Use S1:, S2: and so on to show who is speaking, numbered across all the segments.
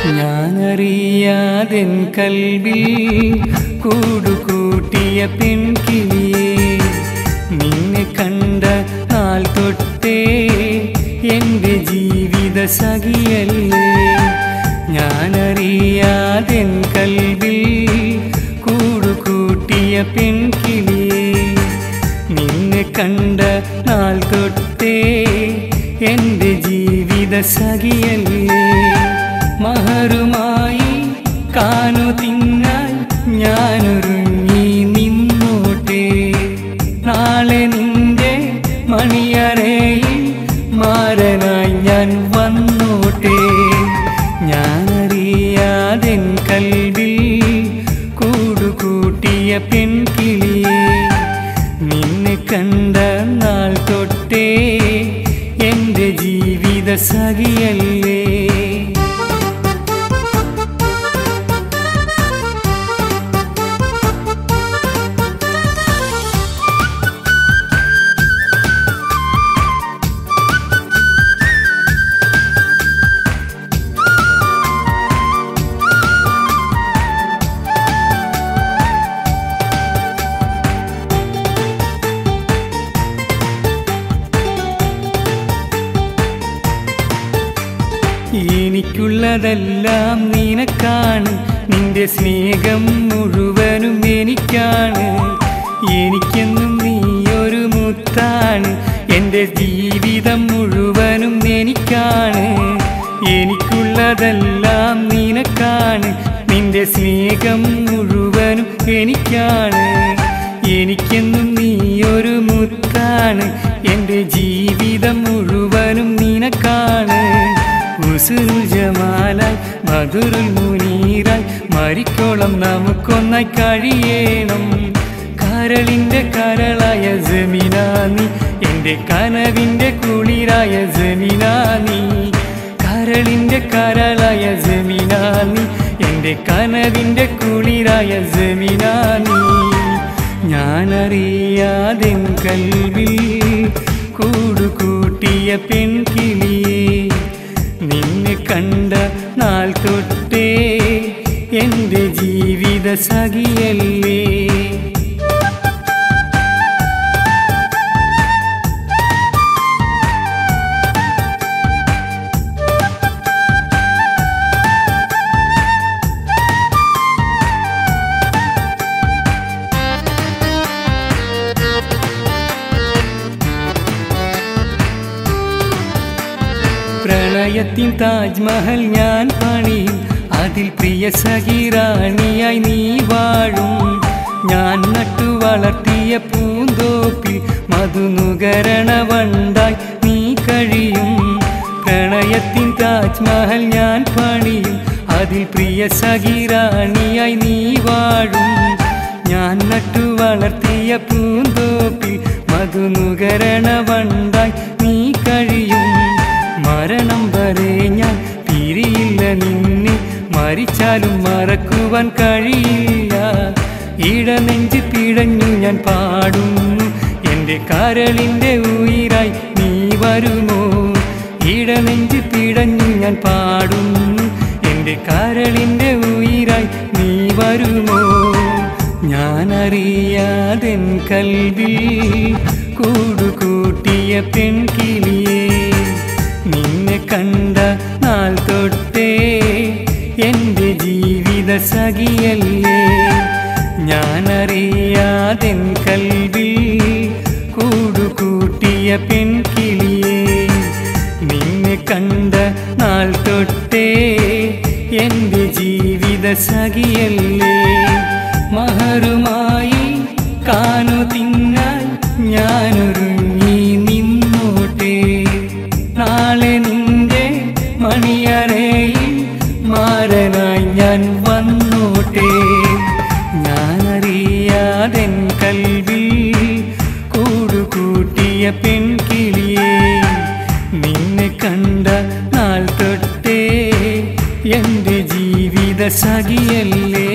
S1: ഞാനറിയാതെൻ കൽവിൽ കൂടുകൂട്ടിയ പെൺകിളിയെ നിന്നെ കണ്ട നാൾ തൊട്ടേ എൻ്റെ ജീവിത സഖിയല്ലേ ഞാനറിയാതെൻ കൽവിൽ കൂടുകൂട്ടിയ പെൺകിളിയെ നിന്നെ കണ്ട നാൾ തൊട്ടേ എൻ്റെ ജീവിത സഖിയല്ലേ മഹറുമായി കാനു തിന്നാൻ ഞാനൊരുങ്ങി നിന്നോട്ടെ നാളെ നിന്റെ മണിയറയിൽ മാരനായി ഞാൻ വന്നോട്ടെ ഞാനറിയാതെൻ കൽവിൽ കൂടുകൂട്ടിയ പെൺകിളിയെ നിന്നെ കണ്ട നാൾ തൊട്ടേ എൻ്റെ ജീവിത സഖിയല്ലേ എനിക്കുള്ളതെല്ലാം നിനക്കാണ് നിന്റെ സ്നേഹം മുഴുവനും എനിക്കാണ് എനിക്കെന്നും നീയൊരു മുത്താണ് എൻ്റെ ജീവിതം മുഴുവനും എനിക്കാണ് എനിക്കുള്ളതെല്ലാം നിനക്കാണ് നിന്റെ സ്നേഹം മുഴുവനും എനിക്കാണ് എനിക്കെന്നും നീയൊരു മുത്താണ് എൻ്റെ ജീവിതം മുഴുവനും നിനക്കാണ് ഉസുരുൽ ജമാലായി മധുരുൽ മുനീറായി മരിക്കോളം നമുക്കൊന്നായി കഴിയണം കരളിന്റെ കരളായ ജമീനാനി എൻ്റെ കനവിന്റെ കുളിരായ ജമീനാനി കരളിന്റെ കരളായ ജമീനാനി എൻ്റെ കനവിന്റെ കുളിരായ ജമീനാനി ഞാനറിയാതെൻ കൽവിൽ കൂടുകൂട്ടിയ പെൺകിളിയെ നിന്നെ കണ്ട നാൾ തൊട്ടേ എൻ്റെ ജീവിത സഖിയല്ലേ പ്രണയത്തിൻ താജ്മഹൽ ഞാൻ പണിയും അതിൽ പ്രിയ സഖിറാണിയായി നീ വാഴും ഞാൻ നട്ടു വളർത്തിയ പൂന്തോപ്പിൽ മധുനുകരണ വണ്ടായി നീ കഴിയും പ്രണയത്തിൻ താജ്മഹൽ ഞാൻ പണിയും അതിൽ പ്രിയ സഖിറാണിയായി നീ വാഴും ഞാൻ നട്ടു വളർത്തിയ പൂന്തോപ്പിൽ മധുനുകരണ വണ്ടായി നീ കഴിയും മരണം വരെ ഞാൻ പിരിയില്ല നിന്നെ മരിച്ചാലും മറക്കുവാൻ കഴിയില്ല ഇടനെഞ്ച് പിടഞ്ഞു ഞാൻ പാടുന്നു എൻ്റെ കരളിൻ്റെ ഉയിരായി നീ വരുമോ ഇടനെഞ്ച് പിടഞ്ഞു ഞാൻ പാടുന്നു എൻ്റെ കരളിൻ്റെ ഉയിരായി നീ വരുമോ ഞാനറിയാതെൻ കൽവിൽ കൂടുകൂട്ടിയ പെൺകിളിയെ നിന്നെ കണ്ട നാൾ തൊട്ടേ എൻ്റെ ജീവിത സഖിയല്ലേ ഞാനറിയാതെൻ കൽവിൽ കൂടുകൂട്ടിയ പെൺകിളിയെ നിന്നെ കണ്ട നാൾ തൊട്ടേ എൻ്റെ ജീവിത സഖിയല്ലേ മഹറുമായി കാനു തിന്നാൻ ഞാനൊരുങ്ങി നിന്നോട്ടെ നാളെ നിന്റെ മണിയറയിൽ മാരനായി ഞാൻ വന്നോട്ടെ ഞാനറിയാതെൻ കൽവിൽ കൂടുകൂട്ടിയ പെൺകിളിയെ നിന്നെ കണ്ട നാൾ തൊട്ടേ എൻ്റെ ജീവിത സഖിയല്ലേ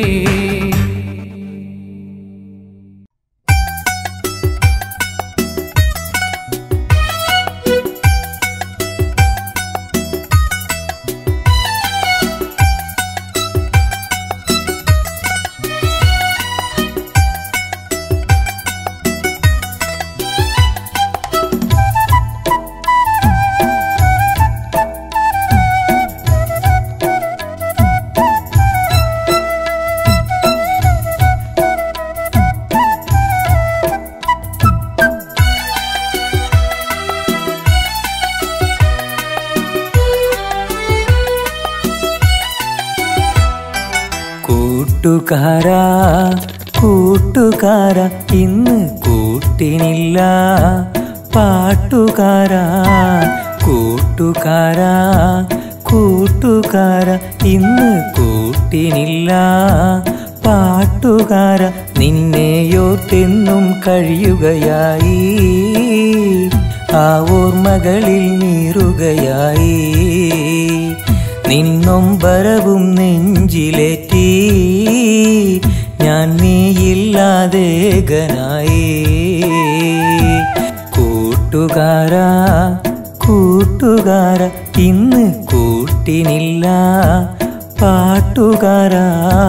S1: കൂട്ടുകാരാ കൂട്ടുകാരാ ഇന്ന് കൂട്ടിനില്ല പാട്ടുകാരാ കൂട്ടുകാരാ കൂട്ടുകാരാ ഇന്ന് കൂട്ടിനില്ല പാട്ടുകാര നിന്നെയോർത്തെന്നും കഴിയുകയായി ആ ഓർമ്മകളിൽ നീറുകയായി നിന്നൊമ്പരവും നെഞ്ചിലേറ്റി ഞാൻ നീയില്ലാതേകനായി കൂട്ടുകാരാ കൂട്ടുകാര ഇന്ന് കൂട്ടിനില്ല പാട്ടുകാരാ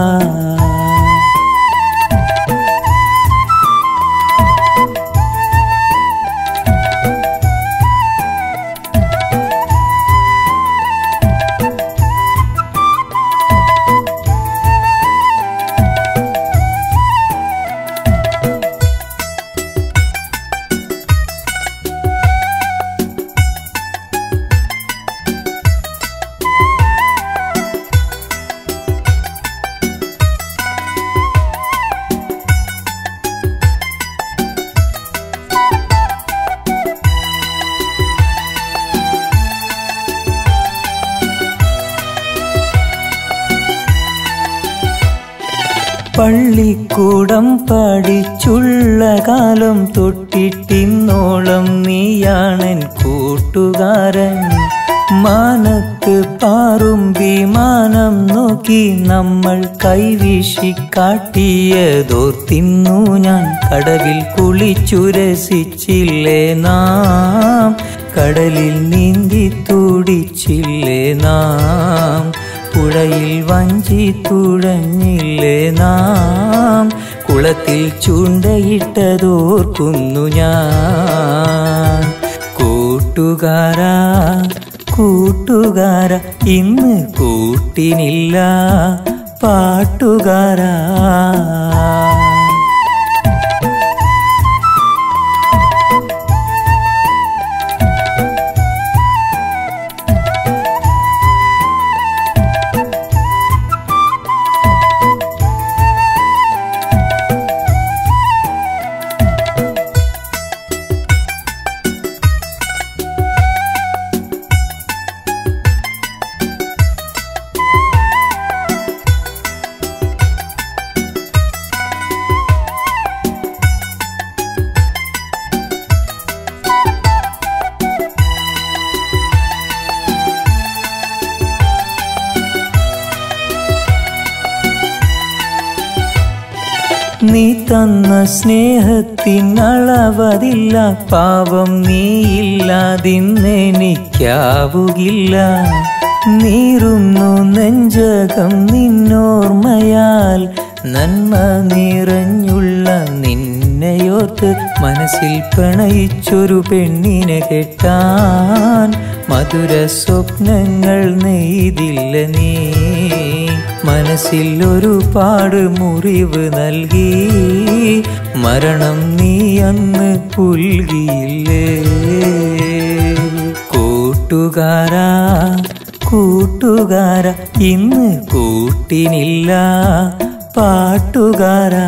S1: പള്ളിക്കൂടം പഠിച്ചുള്ള കാലം തൊട്ടിട്ടിന്നോളം നീയാണൻ കൂട്ടുകാരൻ മാനത്ത് പാറും വിമാനം നോക്കി നമ്മൾ കൈവീശി കാട്ടിയതോർത്തിന്നു ഞാൻ കടവിൽ കുളിച്ചു രസിച്ചില്ലേ നാം കടലിൽ നീന്തി തുടിച്ചില്ലേ നാം പുഴയിൽ വഞ്ചി തുഴഞ്ഞില്ലേ നാം കുളത്തിൽ ചൂണ്ടയിട്ടതോർക്കുന്നു ഞാൻ കൂട്ടുകാരാ കൂട്ടുകാര ഇന്ന് കൂട്ടിനില്ല പാട്ടുകാരാ നീ തന്ന സ്നേഹത്തിനളവതില്ല പാവം നീയില്ലാതിന്നെനിക്കാവുകില്ല നീറുന്നു നെഞ്ചകം നിന്നോർമ്മയാൽ നന്മ നിറഞ്ഞുള്ള നിന്നെയോർത്ത് മനസ്സിൽ പ്രണയിച്ചൊരു പെണ്ണിനെ കെട്ടാൻ മധുര സ്വപ്നങ്ങൾ നെയ്തില്ല നീ മനസ്സിൽ ഒരുപാട് മുറിവ് നൽകി മരണം നീ അന്ന് പുൽകിയില്ലേ കൂട്ടുകാരാ കൂട്ടുകാര ഇന്ന് കൂട്ടിനില്ല പാട്ടുകാരാ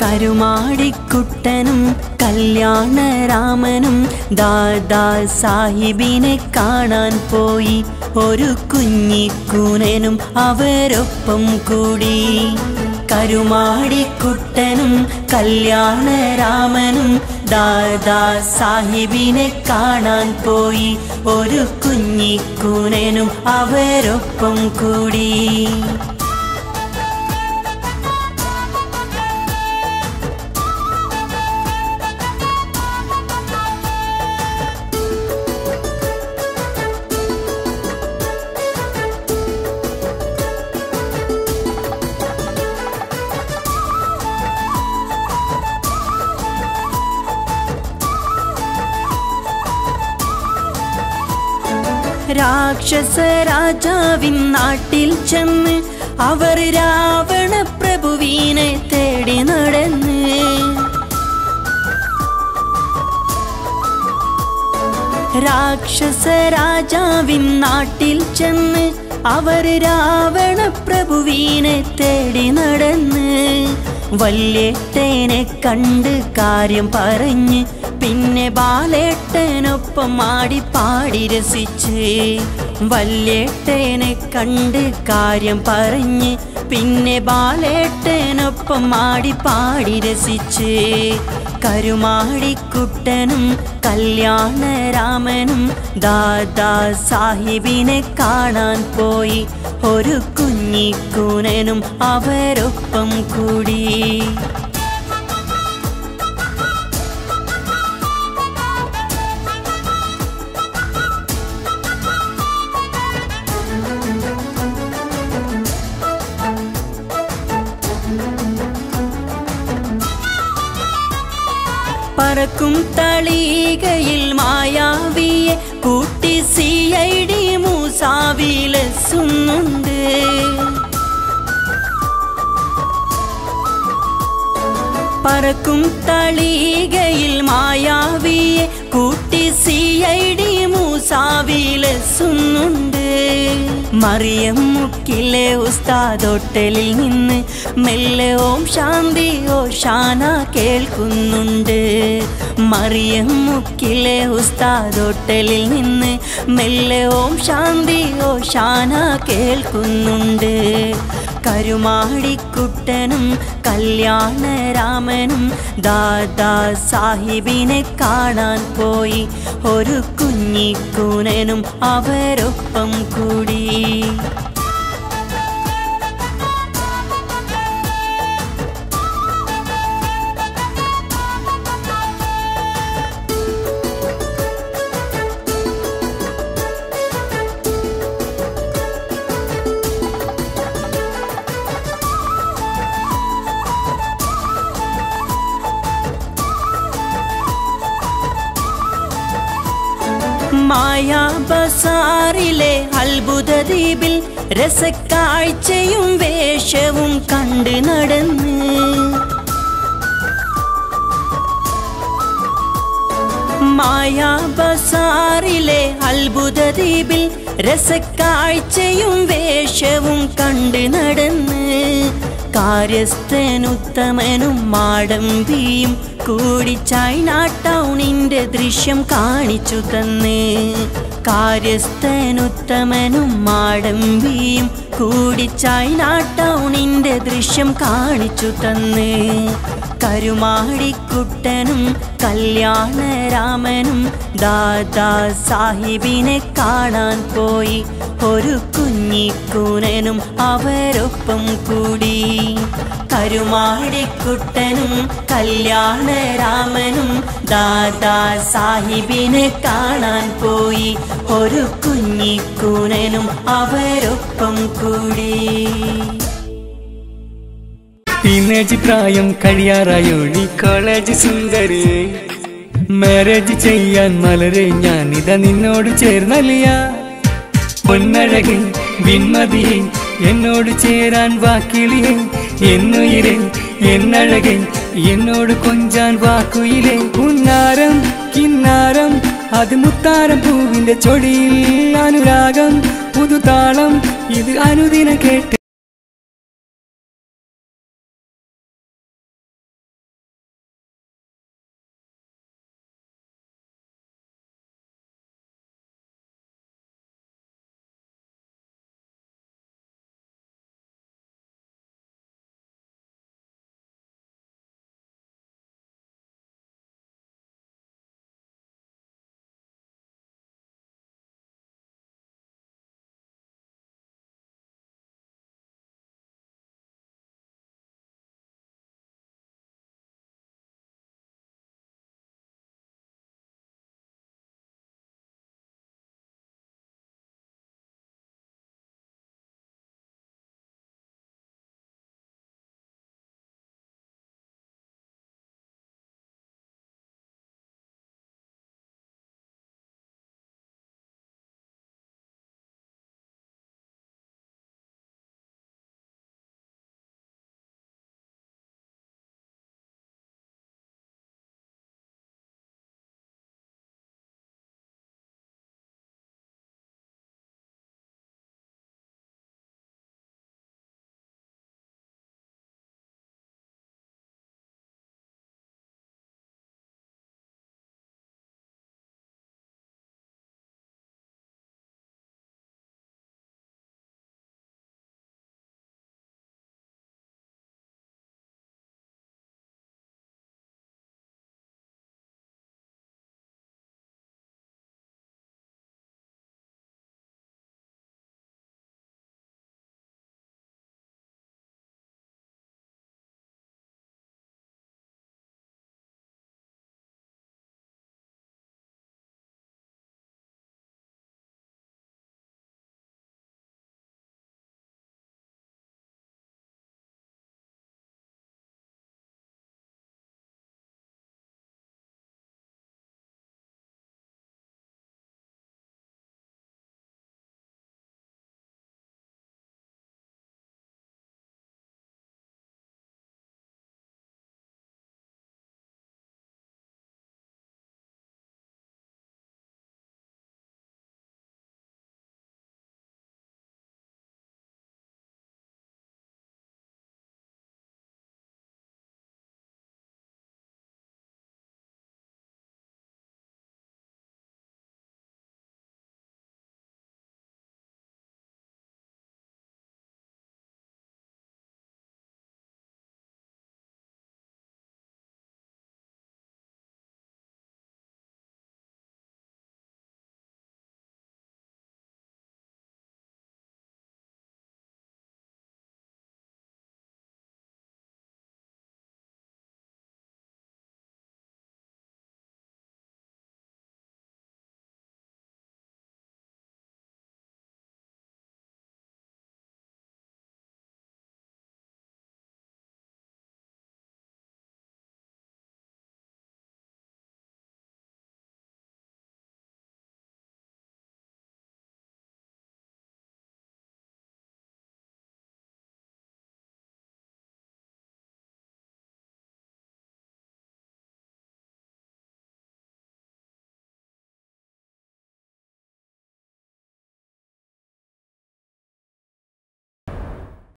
S2: കരുമാടിക്കുട്ടനും കല്യാണരാമനും ദാദാ സാഹിബിനെ കാണാൻ പോയി ഒരു കുഞ്ഞിക്കൂനനും അവരൊപ്പം കൂടി കരുമാടിക്കുട്ടനും കല്യാണരാമനും ദാദാ സാഹിബിനെ കാണാൻ പോയി ഒരു കുഞ്ഞിക്കൂനനും അവരൊപ്പം കൂടി രാക്ഷസ രാജാവിൻ നാട്ടിൽ ചെന്ന് അവർ രാവണ പ്രഭുവിനെ തേടി നടന്ന് രാക്ഷസ രാജാവിൻ നാട്ടിൽ ചെന്ന് അവർ രാവണ പ്രഭുവിനെ തേടി നടന്ന് വല്യേട്ടനെ കണ്ട് കാര്യം പറഞ്ഞ് പിന്നെ ബാലേട്ടനൊപ്പം ആടി പാടി രസിച്ച് വല്യേട്ടനെ കണ്ട് കാര്യം പറഞ്ഞ് പിന്നെ ബാലേട്ടനൊപ്പം ആടി പാടി രസിച്ച് കരുമാടിക്കുട്ടനും കല്യാണരാമനും ദാദാ സാഹിബിനെ കാണാൻ പോയി ഒരു കുഞ്ഞിക്കൂനനും അവരൊപ്പം കൂടി പറക്കും തളീകയിൽ മായാവിയെ കൂട്ടി സി ഐ ഡി മൂസാവിലെസുന്നുണ്ട് പറക്കും തളീകയിൽ മായാവിയെ കൂട്ടി സി ഐ ഡി മൂസാവിലെസുന്നുണ്ട് മറിയം മുക്കിലെ ഉസ്താദൊട്ടലിൽ നിന്ന് മെല്ലെ ഓം ശാന്തി ഓ ഷാന കേൾക്കുന്നുണ്ട് മറിയം മുക്കിലെ ഉസ്താദൊട്ടലിൽ നിന്ന് മെല്ലെ ഓം ശാന്തി ഓ ഷാന കേൾക്കുന്നുണ്ട് കരുമാടിക്കുട്ടനും കല്യാണരാമനും ദാദാ സാഹിബിനെ കാണാൻ പോയി ഒരു കുഞ്ഞിക്കൂനനും അവരൊപ്പം കൂടി മായാ ബസാറിലെ അത്ഭുത ദ്വീപിൽ രസക്കാഴ്ചയും വേഷവും കണ്ട് നടന്ന് മായാ ബസാറിലെ അത്ഭുത ദ്വീപിൽ രസക്കാഴ്ചയും വേഷവും കണ്ട് നടന്ന് കാര്യസ്ഥനുത്തമനും മാടമ്പിയും കൂടി ചൈന ടൗണിന്റെ ദൃശ്യം കാണിച്ചു തന്ന് കാര്യസ്ഥനുത്തമനും മാടമ്പിയും കൂടി ചൈന ടൗണിന്റെ ദൃശ്യം കാണിച്ചു തന്ന് കരുമാടിക്കുട്ടനും കല്യാണരാമനും ദാദാ സാഹിബിനെ കാണാൻ പോയി ഒരു കുഞ്ഞിക്കൂനനും അവരൊപ്പം കൂടി കരുമാടിക്കുട്ടനും കല്യാണരാമനും ദാദാ സാഹിബിനെ കാണാൻ പോയി ഒരു കുഞ്ഞിക്കൂനനും അവരൊപ്പം കൂടി
S3: ടീനേജ് പ്രായം കഴിയാറായോളി കോളേജ് സുന്ദരി മാരേജ് ചെയ്യാൻ മലരെ ഞാനിത നിന്നോട് ചേർന്നലിയ പൊന്നഴകെ വിൺമതിയെ എന്നോട് ചേരാൻ വാക്കിളിയെ എന്നുയിരെ എന്നഴകെ എന്നോട് കൊഞ്ചാൻ വാക്കുയിലെ ഉന്നാരം കിന്നാരം അത് മുത്താരം പൂവിന്റെ ചൊടിയിൽ അനുരാഗം പുതുതാളം ഇത് അനുദിന കേട്ട്